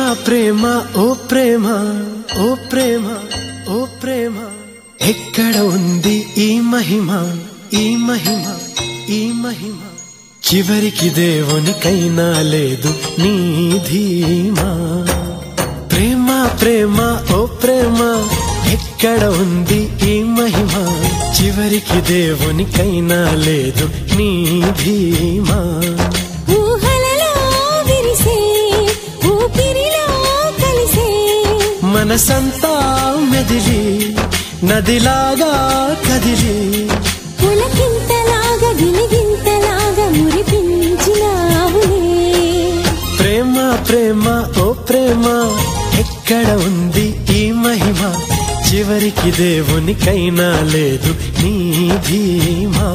ప్రేమ ఓ ప్రేమ ఓ ప్రేమ ఓ ప్రేమ ఎక్కడ ఉంది ఈ మహిమ ఈ మహిమ ఈ మహిమ చివరికి దేవునికైనా లేదు నీ ధీమా ప్రేమ ప్రేమ ఓ ప్రేమ ఎక్కడ ఉంది ఈ మహిమ చివరికి దేవునికైనా లేదు నీ ధీమా ఊహలలో విరిసే ఊపిరిలో కలిసే మనసంతా మెదిలి నదిలాగా కదిలి పులకింతలాగా గిలిగింతలాగా మురిపించినావులే ప్రేమ ప్రేమ ఓ ప్రేమ ఎక్కడ ఉంది ఈ మహిమ చివరికి దేవునికైనా లేదు నీ ధీమా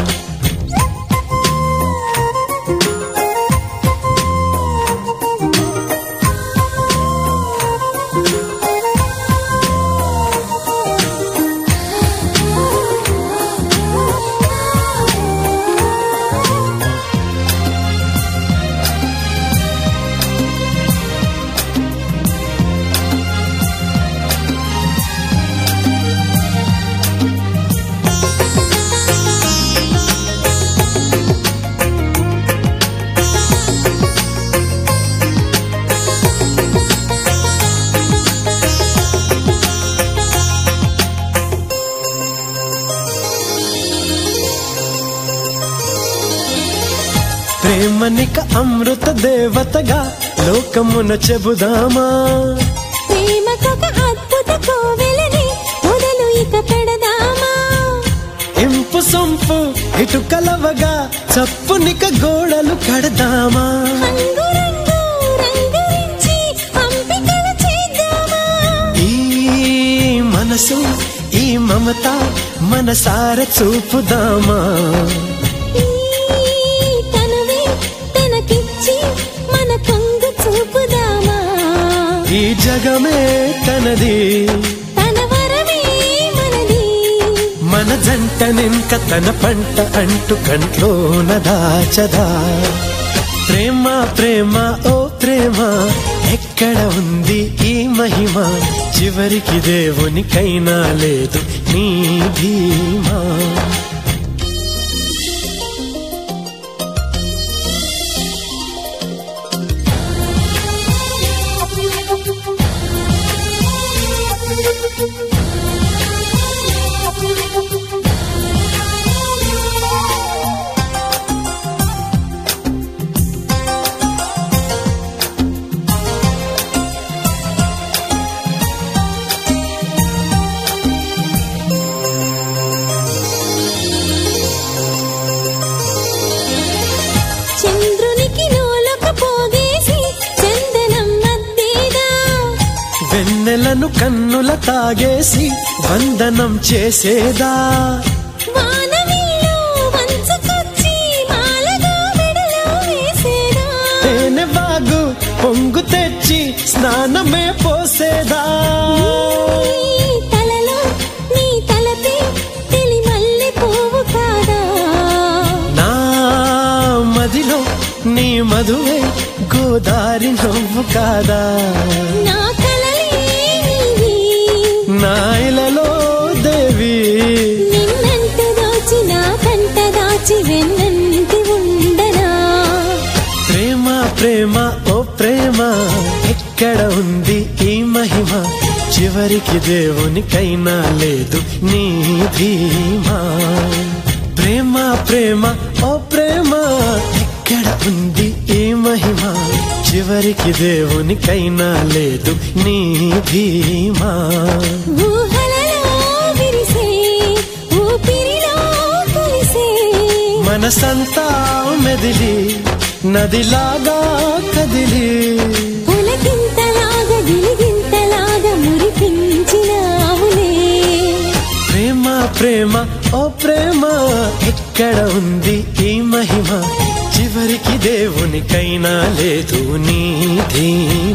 ప్రేమనిక అమృత దేవతగా లోకమున చెబుదామా ప్రేమకొక అద్భుత కోవెలని మొదలు ఇక పెడదామా ఇంపు సొంపు ఇటు కలవగా చప్పునిక గోడలు కడదామా రంగు రంగు రంగురించి పంపికలు చేద్దామా ఈ మనసు ఈ మమత మనసార చూపుదామా ఈ తనువే తనకిచ్చి మన కొంగు చూపుదామా ఈ జగమే తనది తన వరమే మనది మన జంట నింక తన పంట అంటు కంట్లోన దాచదా ప్రేమ ప్రేమ ఓ ప్రేమ ఎక్కడ ఉంది ఈ మహిమ చివరికి దేవునికైనా లేదు నీ ధీమా చంద్రునికి నూలొక పోగేసి చందనం మద్దేదా వెన్నెలను కన్నుల తాగేసి వందనం చేసేదా వానవిల్లు వంచుకొచ్చి మాలగా మెడలో వేసేదా తేనె బాగు పొంగు తెచ్చి స్నానమే పోసేదా నీ తలలో నీ తలపే తెలి మల్లె పువ్వు కాదా నా మదిలో నీ మధువే గోదారి నవ్వు కాదా నా కలలే నీవి నా ఇలలో దేవి నిన్నంట దాచి నా కంట దాచి వెన్నంటి ఉండనా ప్రేమ ప్రేమ ఓ ప్రేమ ఎక్కడ ఉంది ఈ మహిమ చివరికి దేవునికైనా లేదు నీ ధీమా ప్రేమ ప్రేమ ఓ ప్రేమ ఎక్కడ ఉంది ఈ మహిమ చివరికి దేవునికైనా లేదు నీ ధీమా ఊహలలో విరిసే ఊపిరిలో కలిసే మనసంతా మెదిలి నదిలాగా కదిలి పులకింతలాగా గిలిగింతలాగా మురిపించినావులే ప్రేమ ప్రేమ ఓ ప్రేమ ఎక్కడ ఉంది ఈ మహిమ చివరికి దేవునికైనా లేదు నీ ధీమా